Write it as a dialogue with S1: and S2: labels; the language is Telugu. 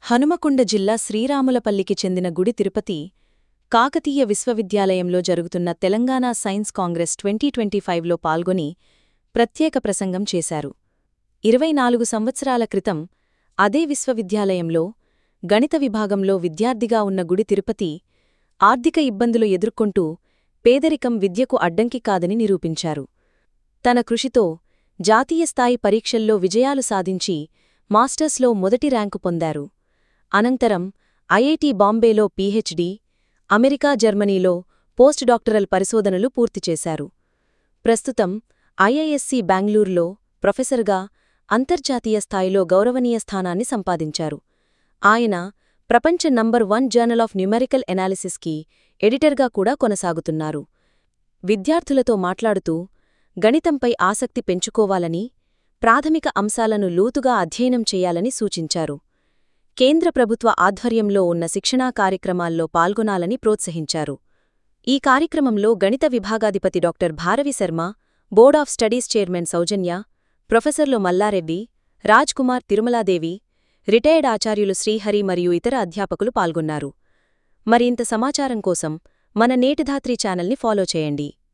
S1: హనుమకొండ జిల్లా శ్రీరాములపల్లికి చెందిన గుడి తిరుపతి కాకతీయ విశ్వవిద్యాలయంలో జరుగుతున్న Telangana science congress twenty twenty ఫైవ్లో పాల్గొని ప్రత్యేక ప్రసంగం చేశారు ఇరవై నాలుగు సంవత్సరాల క్రితం అదే విశ్వవిద్యాలయంలో గణిత విభాగంలో విద్యార్థిగా ఉన్న గుడి తిరుపతి ఆర్థిక ఇబ్బందులు ఎదుర్కొంటూ పేదరికం విద్యకు అడ్డంకి కాదని నిరూపించారు తన కృషితో జాతీయ స్థాయి పరీక్షల్లో విజయాలు సాధించి మాస్టర్స్లో మొదటి ర్యాంకు పొందారు అనంతరం ఐఐటి బాంబేలో పీహెచ్డీ అమెరికా జర్మనీలో పోస్ట్ డాక్టరల్ పరిశోధనలు పూర్తి చేశారు ప్రస్తుతం ఐఐఎస్సి బెంగళూరులో ప్రొఫెసర్గా అంతర్జాతీయ స్థాయిలో గౌరవనీయ స్థానాన్ని సంపాదించారు ఆయన ప్రపంచ number one journal of numerical ఎనాలిసిస్కి ఎడిటర్గా కూడా కొనసాగుతున్నారు విద్యార్థులతో మాట్లాడుతూ గణితంపై ఆసక్తి పెంచుకోవాలని ప్రాథమిక అంశాలను లోతుగా అధ్యయనం చేయాలని సూచించారు కేంద్ర ప్రభుత్వ ఆధ్వర్యంలో ఉన్న శిక్షణా కార్యక్రమాల్లో పాల్గొనాలని ప్రోత్సహించారు ఈ కార్యక్రమంలో గణిత విభాగాధిపతి doctor Bharavi Sharma board of studies chairman సౌజన్య ప్రొఫెసర్లు మల్లారెడ్డి రాజ్ కుమార్ తిరుమలాదేవి రిటైర్డ్ ఆచార్యులు శ్రీహరి మరియు ఇతర అధ్యాపకులు పాల్గొన్నారు మరింత సమాచారం కోసం మన నేటిధాత్రి ఛానల్ని ఫాలో చేయండి